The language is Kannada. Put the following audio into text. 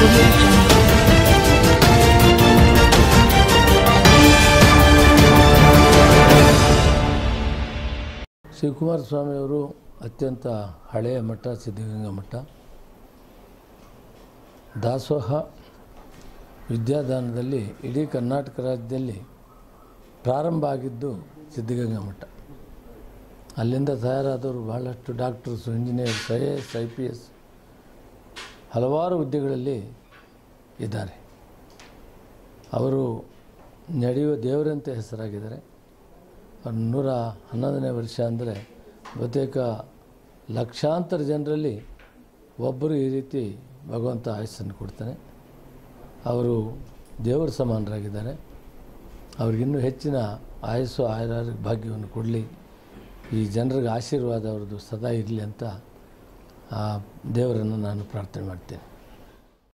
audio jungle. ಶಿವಕುಮಾರ ಸ್ವಾಮಿಯವರು ಅತ್ಯಂತ ಹಳೆಯ ಮಠ ಸಿದ್ಧಗಂಗಾ ಮಠ ದಾಸೋಹ ವಿದ್ಯಾದಾನದಲ್ಲಿ ಇಡೀ ಕರ್ನಾಟಕ ರಾಜ್ಯದಲ್ಲಿ ಪ್ರಾರಂಭ ಆಗಿದ್ದು ಸಿದ್ಧಗಂಗಾ ಮಠ ಅಲ್ಲಿಂದ ತಯಾರಾದವರು ಬಹಳಷ್ಟು doctors engineers I A S I P S ಹಲವಾರು ಹುದ್ದೆಗಳಲ್ಲಿ ಇದ್ದಾರೆ ಅವರು ನಡೆಯುವ ದೇವರಂತೆ ಹೆಸರಾಗಿದ್ದಾರೆ ಅವ್ರು ನೂರ ಹನ್ನೊಂದನೇ ವರ್ಷ ಅಂದರೆ ಬಹುತೇಕ ಲಕ್ಷಾಂತರ ಜನರಲ್ಲಿ ಒಬ್ಬರು ಈ ರೀತಿ ಭಗವಂತ ಆಯಸ್ಸನ್ನು ಕೊಡ್ತಾನೆ ಅವರು ದೇವರ ಸಮಾನರಾಗಿದ್ದಾರೆ ಅವ್ರಿಗಿನ್ನೂ ಹೆಚ್ಚಿನ ಆಯಸ್ಸು ಆಯುರಾರೋಗ್ಯ ಭಾಗ್ಯವನ್ನು ಕೊಡಲಿ ಈ ಜನರಿಗೆ ಆಶೀರ್ವಾದ ಅವ್ರದ್ದು ಸದಾ ಇರಲಿ ಅಂತ ಆ ದೇವರನ್ನು ನಾನು ಪ್ರಾರ್ಥನೆ ಮಾಡ್ತೇನೆ